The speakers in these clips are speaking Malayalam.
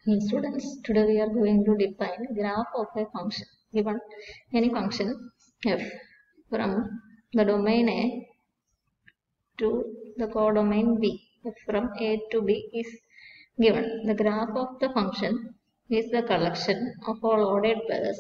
Hey students, today we are going to define graph of a function. Given any function f from the domain A to the codomain B, f from A to B is given. The graph of the function is the collection of all ordered pairs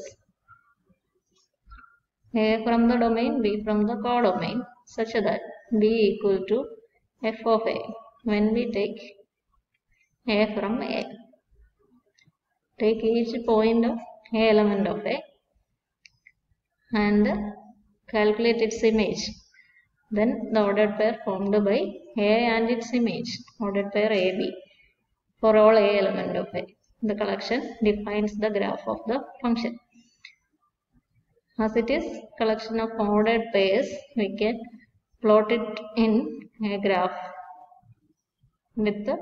A from the domain B from the codomain such that B equal to f of A when we take A from A. Take each point of A element of A and calculate its image. Then the ordered pair formed by A and its image, ordered pair AB for all A element of A. The collection defines the graph of the function. As it is collection of ordered pairs, we can plot it in a graph with the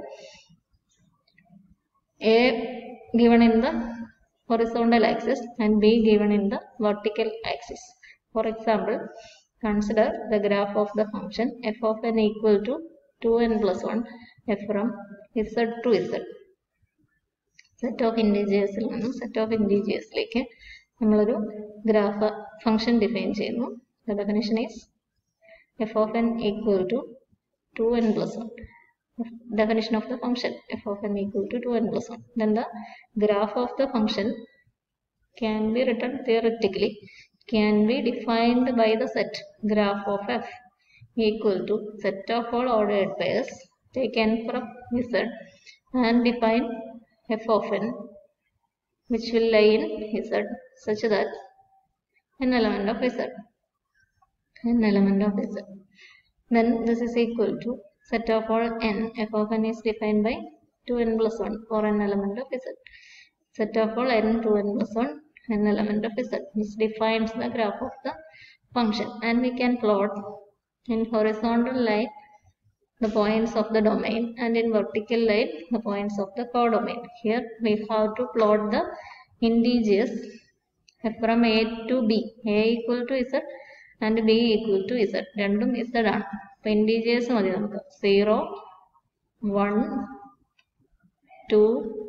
A given in the horizontal axis and B given in the vertical axis. For example, consider the graph of the function f of n equal to 2n plus 1 f from z to z. Set of ഇൻറ്റീജിയേഴ്സിൽ നിന്നും സെറ്റ് ഓഫ് ഇൻറ്റീജിയേഴ്സിലേക്ക് നമ്മളൊരു ഗ്രാഫ് ഫംഗ്ഷൻ ഡിഫൈൻ ചെയ്യുന്നു the definition is f of n equal to two n plus one definition of the function f of n equal to 2n plus 1. Then the graph of the function can be written theoretically, can be defined by the set graph of f equal to set of all ordered pairs taken from z and define f of n which will lie in z such that n element of z n element of z then this is equal to set of all n f of n is defined by 2n plus 1 for n element of z set of all n 2n plus 1 n element of z which defines the graph of the function and we can plot in horizontal line the points of the domain and in vertical line the points of the codomain here we have to plot the integers from a to b a equal to z and b equal to z രണ്ടും z ആണ് അപ്പൊ ഇൻറ്റീജിയേഴ്സ് മതി നമുക്ക് zero one two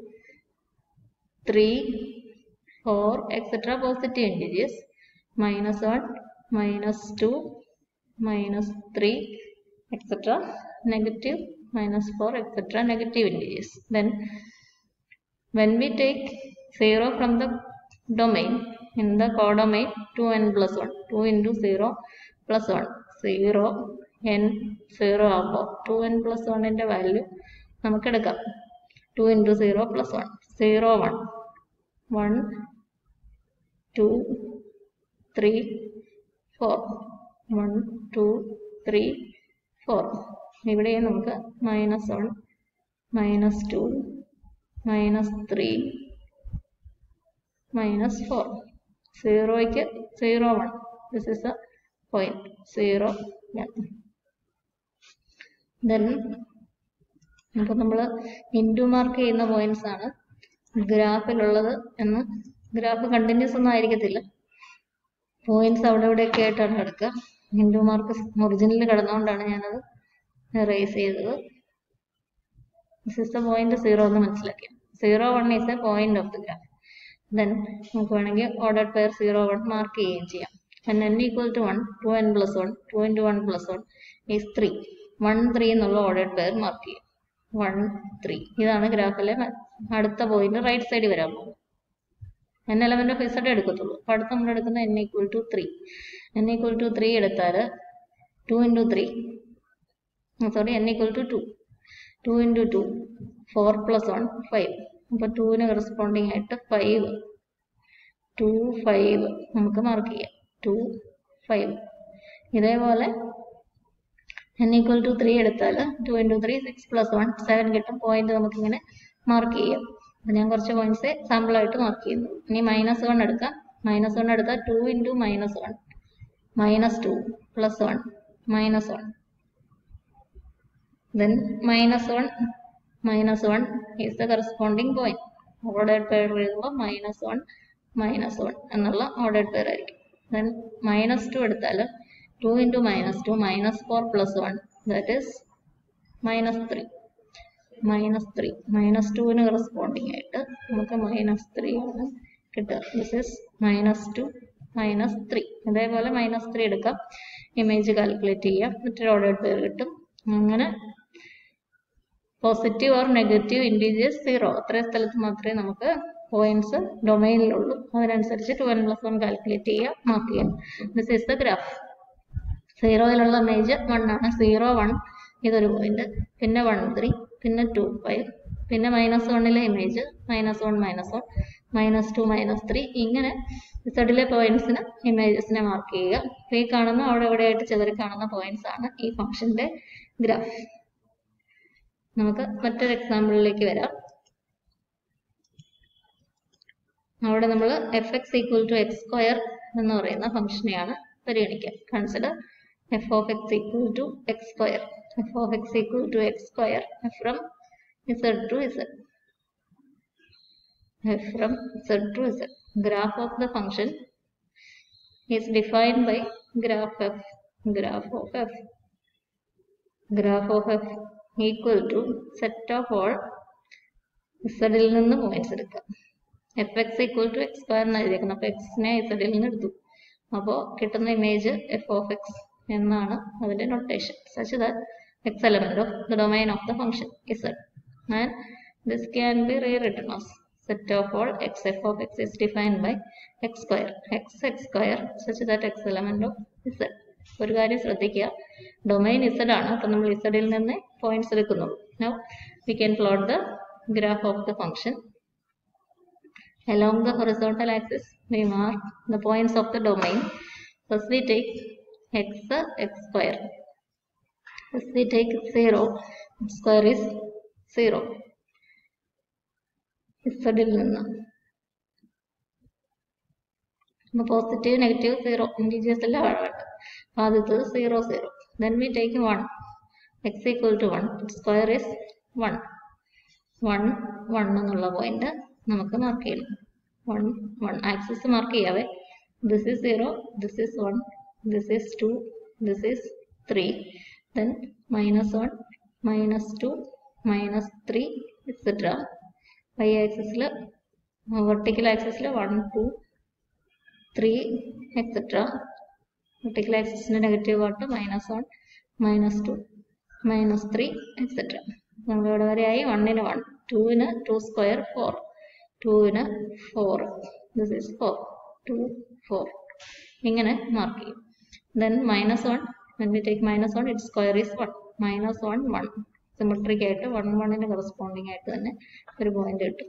three four etcetera positive integers minus one minus two minus three etcetera negative minus four etcetera negative integers then when we take 0 from the domain in the codomain 2n plus 1 2 into 0 plus 1 0 n 0 ആകുമ്പോൾ 2n plus 1 ന്റെ വാല്യൂ നമുക്ക് എടുക്കാം 2 into 0 plus 1 0 1 1 2 3 4 1 2 3 4 ഇവിടെ നമുക്ക് minus one minus two minus three minus four സീറോയ്ക്ക് zero one this is a point zero one then അപ്പോൾ നമ്മൾ ഇൻറ്റു മാർക്ക് ചെയ്യുന്ന പോയിന്റ്സ് ആണ് ഗ്രാഫിലുള്ളത് എന്ന് ഗ്രാഫ് കണ്ടിന്യൂസ് ഒന്നും ആയിരിക്കത്തില്ല പോയിന്റ്സ് അവിടെ ഇവിടെയൊക്കെ ആയിട്ടാണ് കിടക്കുക ഇൻറ്റു മാർക്ക് ഒറിജിനലിൽ കിടന്നുകൊണ്ടാണ് ഞാനത് റേസ് ചെയ്തത് this is the point zero എന്ന് മനസ്സിലാക്കി zero one is a point of the graph then നമുക്ക് വേണമെങ്കിൽ order pair zero one mark ചെയ്യുകയും ചെയ്യാം and n equal to 1 2n plus 1 2 into 1 plus 1 is 3 1 3 എന്നുള്ള ഓർഡേഡ് പെയർ മാർക്ക് ചെയ്യും 1 3 ഇതാണ് ഗ്രാഫിലെ അടുത്ത പോയിന്റ് റൈറ്റ് സൈഡിൽ വരാൻ പോകും n എലമെന്റ് ഓഫ് ഇസഡ് എടുക്കത്തുള്ളൂ അപ്പൊ അടുത്ത് നമ്മൾ എടുക്കുന്ന n equal to three n equal to three എടുത്താൽ two into three sorry n equal to two two into two four plus one five അപ്പൊ ടൂവിന് കറസ്പോണ്ടിങ് ആയിട്ട് ഫൈവ് ടു ഫൈവ് നമുക്ക് മാർക്ക് ചെയ്യാം ടു ഫൈവ് ഇതേപോലെ എൻ ഈക്വൽ ടു ത്രീ എടുത്താൽ two into three six plus one seven കിട്ടും പോയിന്റ് നമുക്കിങ്ങനെ മാർക്ക് ചെയ്യാം അപ്പം ഞാൻ കുറച്ച് പോയിന്റ്സ് സാമ്പിളായിട്ട് മാർക്ക് ചെയ്യുന്നു ഇനി മൈനസ് വൺ എടുക്കാം മൈനസ് വൺ എടുത്താൽ two into minus one minus two plus one minus one then minus one minus one is the corresponding point ordered pair എഴുതുമ്പോൾ മൈനസ് വൺ മൈനസ് വൺ എന്നുള്ള ഓർഡേഡ് പെയർ ആയിരിക്കും then minus 2 എടുത്താൽ 2 into minus 2 minus 4 plus 1 that is minus 3 minus three minus ടുവിന് കറസ്പോണ്ടിങ് ആയിട്ട് നമുക്ക് മൈനസ് ത്രീ ആണ് കിട്ടുക this is minus two minus three അതേപോലെ മൈനസ് ത്രീ എടുക്കാം ഇമേജ് കാൽക്കുലേറ്റ് ചെയ്യാം മറ്റൊരു ഓർഡർ പേര് കിട്ടും അങ്ങനെ positive or negative integers zero അത്രയും സ്ഥലത്ത് മാത്രമേ നമുക്ക് പോയിന്റ്സ് ഡൊമൈനിലുള്ളൂ അതിനനുസരിച്ച് two n plus one calculate ചെയ്യുക മാർക്ക് ചെയ്യാം ദിസ് ഈസ് ദ ഗ്രാഫ് സീറോയിലുള്ള ഇമേജ് വൺ ആണ് സീറോ വൺ ഇതൊരു പോയിന്റ് പിന്നെ വൺ ത്രീ പിന്നെ ടു ഫൈവ് പിന്നെ മൈനസ് വണ്ണിലെ image minus one minus one minus two minus three ഇങ്ങനെ ഇസഡിലെ പോയിന്റ്സിന് ഇമേജസിനെ മാർക്ക് ചെയ്യുക അപ്പൊ ഈ കാണുന്ന അവിടെ എവിടെയായിട്ട് ചെതറി കാണുന്ന പോയിന്റ്സ് ആണ് ഈ ഫംഗ്ഷന്റെ ഗ്രാഫ് നമുക്ക് മറ്റൊരു എക്സാമ്പിളിലേക്ക് വരാം അവിടെ നമ്മൾ f x equal to x square എന്ന് പറയുന്ന ഫംഗ്ഷനെയാണ് പരിഗണിക്കുക consider f of x equal to x square f of x equal to x square from Z to Z f from z to z. Graph of the function is defined by graph f. Graph of f. Graph of f equal to set of all z ൽ നിന്ന് പോയിന്റ്സ് എടുക്കുക f x equal to x square എന്ന് എഴുതിയേക്കുന്നത് അപ്പോൾ എക്സിനെ ഇസഡിൽ നിന്ന് എടുത്തു അപ്പോൾ കിട്ടുന്ന ഇമേജ് എഫ് ഓഫ് എക്സ് എന്നാണ് അതിന്റെ notation such that x element of the domain of the function Z and this can be rewritten as set of all x f of x is defined by x square x x square such that x element of z ഒരു കാര്യം ശ്രദ്ധിക്കുക ഡൊമൈൻ ഇസഡ് ആണ് അപ്പൊ നമ്മൾ ഇസഡിൽ നിന്ന് പോയിന്റ്സ് എടുക്കുന്നുള്ളൂ now we can plot the graph of the function along the horizontal axis we mark the points of the domain first we take x x square first we take 0 x square is 0 ഇസഡിൽ നിന്ന് പോസിറ്റീവ് നെഗറ്റീവ് സീറോ ഇൻറ്റീജിയേഴ്സ് എല്ലാം ആണ് വേണ്ടത് അപ്പോൾ ആദ്യത്തത് zero zero then we take one x equal to one square is one one one എന്നുള്ള പോയിന്റ് നമുക്ക് മാർക്ക് ചെയ്യണം വൺ വൺ ആക്സിസ് മാർക്ക് ചെയ്യാവേ this is zero this is one this is two this is three then minus one minus two minus three etcetera y ആക്സിസിൽ വെർട്ടിക്കൽ ആക്സിസിൽ one two three etcetera vertical ആക്സിസിന്റെ negative part minus one minus two minus three etcetera നമ്മൾ ഇവിടെ വരെയായി വണ്ണിന് വൺ ടുവിന് ടു സ്ക്വയർ ഫോർ ടുവിന് four this is four two four ഇങ്ങനെ മാർക്ക് ചെയ്യും then minus one when we take minus one it square is one minus one one symmetric ആയിട്ട് വൺ വണ്ണിന് കറസ്പോണ്ടിങ് ആയിട്ട് തന്നെ ഒരു പോയിന്റ് കിട്ടും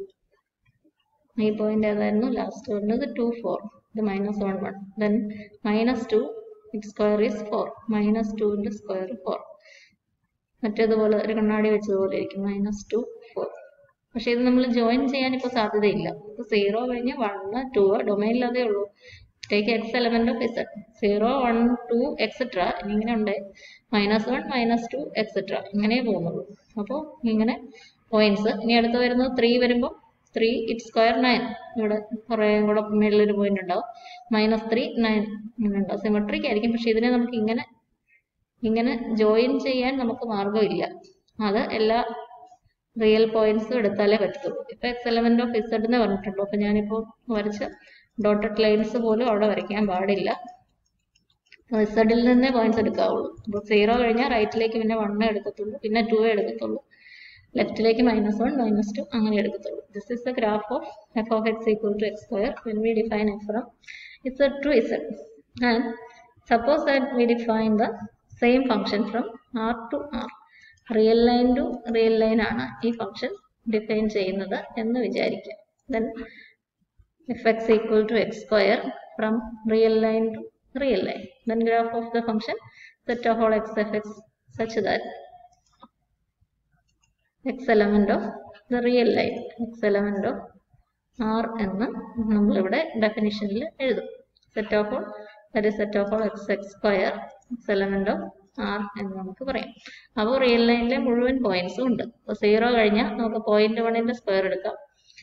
ഈ പോയിന്റ് ഏതായിരുന്നു ലാസ്റ്റ് വരുന്നത് ടു ഫോർ ഇത് minus one one then minus two it square is four minus ടുവിന്റെ സ്ക്വയർ ഫോർ മറ്റേതുപോലെ ഒരു കണ്ണാടി വെച്ചതുപോലെ ഇരിക്കും മൈനസ് ടു ഫോർ പക്ഷെ ഇത് നമ്മൾ ജോയിൻ ചെയ്യാൻ ഇപ്പോൾ സാധ്യതയില്ല ഇപ്പൊ സീറോ കഴിഞ്ഞ് വണ്ണ് ടു ഡൊമൈനിലതേ ഉള്ളൂ take x element of Z zero one two etcetera ഇങ്ങനെ ഉണ്ട് minus one minus two etcetera ഇങ്ങനെ പോകുന്നുള്ളൂ അപ്പോൾ ഇങ്ങനെ പോയിന്റ്സ് ഇനി അടുത്ത് വരുന്നത് ത്രീ വരുമ്പോൾ ത്രീ ഇറ്റ് സ്ക്വയർ നയൻ ഇവിടെ കുറേ കൂടെ മേളിലൊരു പോയിന്റ് ഉണ്ടാവും മൈനസ് ത്രീ നയൻ ഇങ്ങനെ ഉണ്ടാവും സിമെട്രിക് ആയിരിക്കും പക്ഷെ ഇതിനെ നമുക്ക് ഇങ്ങനെ ഇങ്ങനെ ജോയിൻ ചെയ്യാൻ നമുക്ക് മാർഗമില്ല അത് എല്ലാ റിയൽ പോയിന്റ്സും എടുത്താലേ പറ്റത്തുള്ളൂ ഇപ്പൊ എക്സ് എലമെന്റ് ഓഫ് ഇസഡ് എന്ന് പറഞ്ഞിട്ടുള്ളൂ അപ്പൊ ഞാനിപ്പോ വരച്ച ഡോട്ടഡ് ലൈൻസ് പോലും അവിടെ വരയ്ക്കാൻ പാടില്ല ഇസഡിൽ നിന്നേ പോയിന്റ്സ് എടുക്കാവുള്ളൂ അപ്പൊ സീറോ കഴിഞ്ഞാൽ റൈറ്റിലേക്ക് പിന്നെ വണ്ണേ എടുക്കത്തുള്ളൂ പിന്നെ ടു എടുക്കത്തുള്ളൂ ലെഫ്റ്റിലേക്ക് മൈനസ് വൺ മൈനസ് ടു അങ്ങനെ എടുക്കത്തുള്ളൂ this is the graph of f of x equal to x square when we define f from Z to Z and suppose that we define the same function from R to R real line to real line ആണ് ഈ ഫംഗ്ഷൻ ഡിഫൈൻ ചെയ്യുന്നത് എന്ന് വിചാരിക്കുക then f x equal to x square from real line to real line then graph of the function set of all X f x such that x element of the real line x element of R എന്ന് നമ്മളിവിടെ ഡെഫിനിഷനിൽ എഴുതും set of all that is set of all x x square x element of R എന്ന് നമുക്ക് പറയാം അപ്പോൾ റിയൽ ലൈനിലെ മുഴുവൻ പോയിന്റ്സും ഉണ്ട് അപ്പോൾ സീറോ കഴിഞ്ഞാൽ നമുക്ക് പോയിന്റ് വണ്ണിന്റെ സ്ക്വയർ എടുക്കാം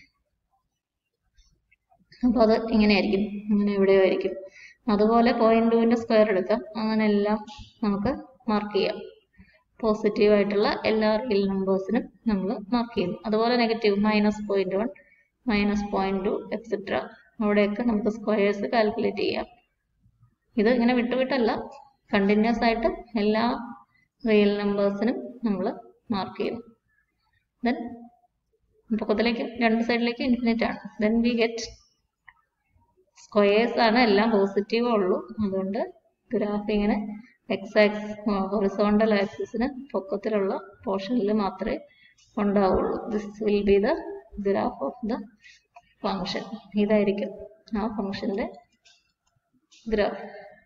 അപ്പോൾ അത് ഇങ്ങനെയായിരിക്കും ഇങ്ങനെ എവിടെയോ ആയിരിക്കും അതുപോലെ പോയിന്റ് ടുവിന്റെ സ്ക്വയർ എടുക്കാം അങ്ങനെ എല്ലാം നമുക്ക് മാർക്ക് ചെയ്യാം പോസിറ്റീവ് ആയിട്ടുള്ള എല്ലാ റിയൽ നമ്പേഴ്സിനും നമ്മൾ മാർക്ക് ചെയ്യുന്നു അതുപോലെ negative minus point one minus point two etcetera അവിടെയൊക്കെ നമുക്ക് സ്ക്വയേഴ്സ് കാൽക്കുലേറ്റ് ചെയ്യാം ഇത് ഇങ്ങനെ വിട്ടുവിട്ടല്ല കണ്ടിന്യൂസ് ആയിട്ട് എല്ലാ റിയൽ നമ്പേഴ്സിനും നമ്മൾ മാർക്ക് ചെയ്യുന്നു ദെൻ പൊക്കത്തിലേക്ക് രണ്ട് സൈഡിലേക്ക് ഇൻഫിനിറ്റ് ആണ് ദെൻ വി ഗെറ്റ് സ്ക്വയേഴ്സ് ആണ് എല്ലാം പോസിറ്റീവ് ഉള്ളൂ അതുകൊണ്ട് ഗ്രാഫ് ഇങ്ങനെ എക്സ് ആക്സ് ഹൊറിസോണ്ടൽ ആക്സിസിന് പൊക്കത്തിലുള്ള പോർഷനിൽ മാത്രമേ ഉണ്ടാവുള്ളൂ this will be the graph of the function ഇതായിരിക്കും ആ ഫങ്ഷന്റെ ഗ്രാഫ്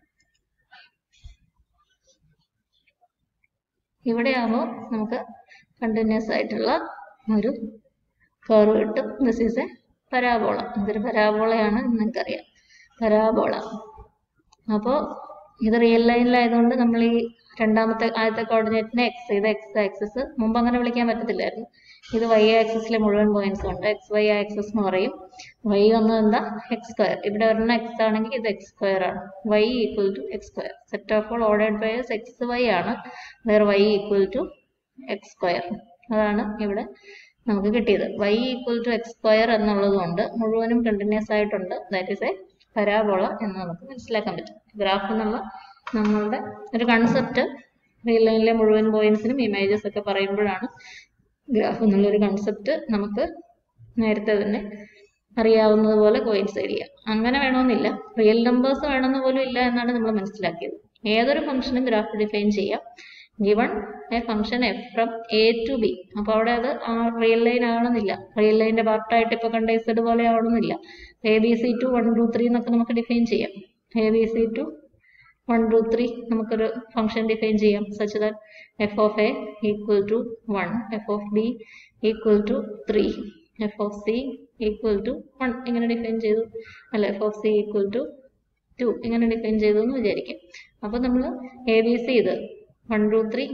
ഇവിടെയാകുമ്പോൾ നമുക്ക് കണ്ടിന്യൂസ് ആയിട്ടുള്ള ഒരു കർവ് കിട്ടും ദിസ് ഈസ് എ പരാബോള ഇതൊരു പരാബോളയാണ് എന്ന് നിങ്ങൾക്കറിയാം പരാബോള അപ്പോൾ ഇത് റിയൽ ലൈനിലായതുകൊണ്ട് നമ്മൾ ഈ രണ്ടാമത്തെ ആദ്യത്തെ കോർഡിനേറ്റിനെ എക്സ് ഇത് എക്സ് ആക്സിസ് മുമ്പ് അങ്ങനെ വിളിക്കാൻ പറ്റത്തില്ലായിരുന്നു ഇത് വൈ ആക്സിസിലെ മുഴുവൻ പോയിന്റ്സ് ഉണ്ട് എക്സ് വൈ ആക്സിസ് എന്ന് പറയും വൈ ഒന്ന് എന്താ എക്സ് സ്ക്വയർ ഇവിടെ വരുന്ന എക്സ് ആണെങ്കിൽ ഇത് എക്സ് സ്ക്വയർ ആണ് y equal to x square set of all ordered pairs x y ആണ് where y equal to x square അതാണ് ഇവിടെ നമുക്ക് കിട്ടിയത് y equal to x square എന്നുള്ളത് കൊണ്ട് മുഴുവനും കണ്ടിന്യൂസ് ആയിട്ടുണ്ട് ദാറ്റ് ഇസ് എ പരാബോള എന്ന് നമുക്ക് മനസ്സിലാക്കാൻ പറ്റും ഗ്രാഫ് എന്നുള്ള നമ്മളുടെ ഒരു കൺസെപ്റ്റ് റിയൽ ലൈനിലെ മുഴുവൻ പോയിന്റ്സിനും ഇമേജസ് ഒക്കെ പറയുമ്പോഴാണ് ഗ്രാഫ് എന്നുള്ള ഒരു കൺസെപ്റ്റ് നമുക്ക് നേരത്തെ തന്നെ അറിയാവുന്നത് പോലെ കോയിൻസൈഡ് ചെയ്യാം അങ്ങനെ വേണമെന്നില്ല റിയൽ നമ്പേഴ്സ് വേണമെന്ന് പോലും ഇല്ല എന്നാണ് നമ്മൾ മനസ്സിലാക്കിയത് ഏതൊരു ഫംഗ്ഷനും ഗ്രാഫ് ഡിഫൈൻ ചെയ്യാം given a function f from A to B അപ്പൊ അവിടെ അത് ആ റിയൽ ലൈൻ ആവണമെന്നില്ല റിയൽ ലൈനിന്റെ പാർട്ടായിട്ട് ഇപ്പൊ കണ്ട ഇസഡ് പോലെ ആവണമെന്നില്ല A B C to one two three എന്നൊക്കെ നമുക്ക് ഡിഫൈൻ ചെയ്യാം A B C to one two three നമുക്കൊരു ഫംഗ്ഷൻ ഡിഫൈൻ ചെയ്യാം such that f of A equal to one f of B equal to three f of C equal to one ഇങ്ങനെ ഡിഫൈൻ ചെയ്തു അല്ല f of C equal to two ഇങ്ങനെ ഡിഫൈൻ ചെയ്തു എന്ന് വിചാരിക്കും അപ്പൊ നമ്മൾ എ ബി സി ഇത് വൺ ടു ത്രീ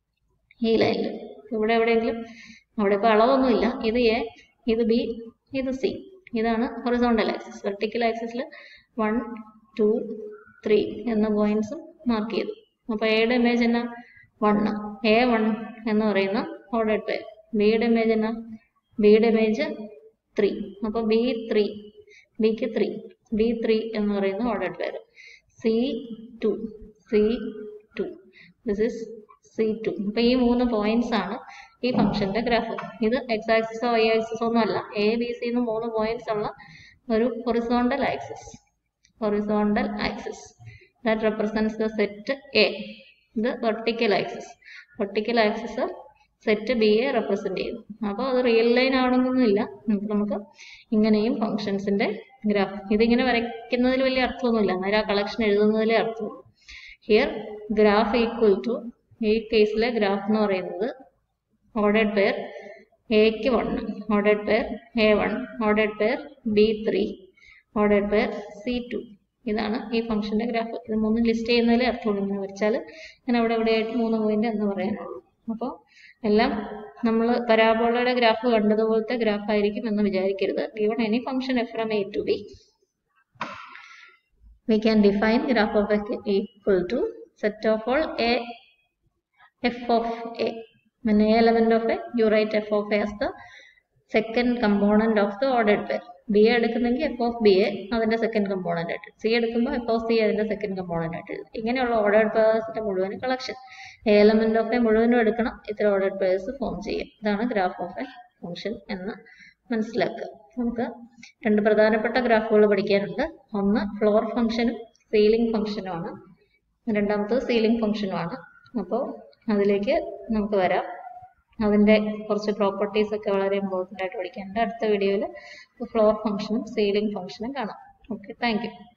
ഈ ലൈനിൽ ഇവിടെ എവിടെയെങ്കിലും അവിടെ ഇപ്പോൾ അളവൊന്നുമില്ല ഇത് എ ഇത് ബി ഇത് സി ഇതാണ് ഹൊറിസോണ്ടൽ ആക്സിസ് വെർട്ടിക്കൽ ആക്സിസിൽ വൺ ടു ത്രീ എന്ന പോയിന്റ്സും മാർക്ക് ചെയ്തു അപ്പോൾ എയുടെ ഇമേജ് എന്നാ വൺ എ വൺ എന്ന് പറയുന്ന ഓർഡേഡ് പേര് ബിയുടെ ഇമേജ് എന്നാ ബിയുടെ ഇമേജ് ത്രീ അപ്പോൾ ബി ത്രീ ബിക്ക് ത്രീ ബി ത്രീ എന്ന് പറയുന്ന ordered pair C two C two this is C two അപ്പൊ ഈ മൂന്ന് പോയിന്റ്സ് ആണ് ഈ ഫംഗ്ഷന്റെ ഗ്രാഫ് ഇത് എക്സ് ആക്സിസോ വൈ ആക്സിസോ ഒന്നും അല്ല എ ബി സി എന്ന് മൂന്ന് പോയിന്റ്സ് ഉള്ള ഒരു horizontal axis horizontal axis that represents the set A ഇത് vertical axis vertical axis set B A represent ചെയ്യുന്നു അപ്പോൾ അത് റിയൽ ലൈൻ ആവണമെന്നൊന്നുമില്ല നമുക്ക് നമുക്ക് ഇങ്ങനെയും ഫംഗ്ഷൻസിന്റെ ഗ്രാഫ് ഇതിങ്ങനെ വരയ്ക്കുന്നതിൽ വലിയ അർത്ഥമൊന്നുമില്ല അന്നേരം ആ കളക്ഷൻ എഴുതുന്നതിലേ അർത്ഥമുള്ളൂ ഹിയർ ഗ്രാഫ് ഈക്വൽ ടു ഈ കേസിലെ ഗ്രാഫ് എന്ന് പറയുന്നത് ഓർഡേഡ് പെയർ എക്ക് one ordered pair A one ordered pair B three ordered pair C two ഇതാണ് ഈ ഫംഗ്ഷന്റെ ഗ്രാഫ് ഇത് മൂന്നും ലിസ്റ്റ് ചെയ്യുന്നതിലേ അർത്ഥമുള്ളൂ ഇങ്ങനെ വരച്ചാൽ ഞാൻ അവിടെ എവിടെയായിട്ട് മൂന്ന് പോയിന്റ് എന്ന് പറയാനുള്ളൂ അപ്പോൾ എല്ലാം നമ്മൾ പരാബോളയുടെ ഗ്രാഫ് കണ്ടതുപോലത്തെ ഗ്രാഫ് ആയിരിക്കും എന്ന് വിചാരിക്കരുത് given any function f from A to B we can define graph of x equal to set of all a f of a when a element of a you write f of a as the second component of the ordered pair B A എടുക്കുന്നെങ്കിൽ എഫ് ഓഫ് ബി എ അതിന്റെ സെക്കൻഡ് കമ്പോണന്റ് ആയിട്ട് സി എടുക്കുമ്പോൾ എഫ് ഓഫ് സി അതിന്റെ സെക്കൻഡ് കമ്പോണന്റ് ആയിട്ട് എഴുതും ഇങ്ങനെയുള്ള ഓർഡേഡ് പേഴ്സിന്റെ മുഴുവൻ collection A element of A മുഴുവനും എടുക്കണം ഇത്ര ഓർഡേഡ് പേഴ്സ് ഫോം ചെയ്യും ഇതാണ് ഗ്രാഫ് ഓഫ് എ ഫംഗ്ഷൻ എന്ന് മനസ്സിലാക്കുക നമുക്ക് രണ്ട് പ്രധാനപ്പെട്ട ഗ്രാഫുകൾ പഠിക്കാനുണ്ട് ഒന്ന് ഫ്ലോർ ഫംഗ്ഷനും സീലിംഗ് ഫംഗ്ഷനുമാണ് രണ്ടാമത്തത് സീലിംഗ് ഫംഗ്ഷനുമാണ് അപ്പോൾ അതിലേക്ക് നമുക്ക് വരാം അതിൻ്റെ കുറച്ച് പ്രോപ്പർട്ടീസ് ഒക്കെ വളരെ ഇമ്പോർട്ടൻ്റ് ആയിട്ട് പഠിക്കാനുണ്ട് അടുത്ത വീഡിയോയിൽ ഫ്ലോർ ഫംഗ്ഷനും സീലിംഗ് ഫംഗ്ഷനും കാണാം ഓക്കെ താങ്ക് യു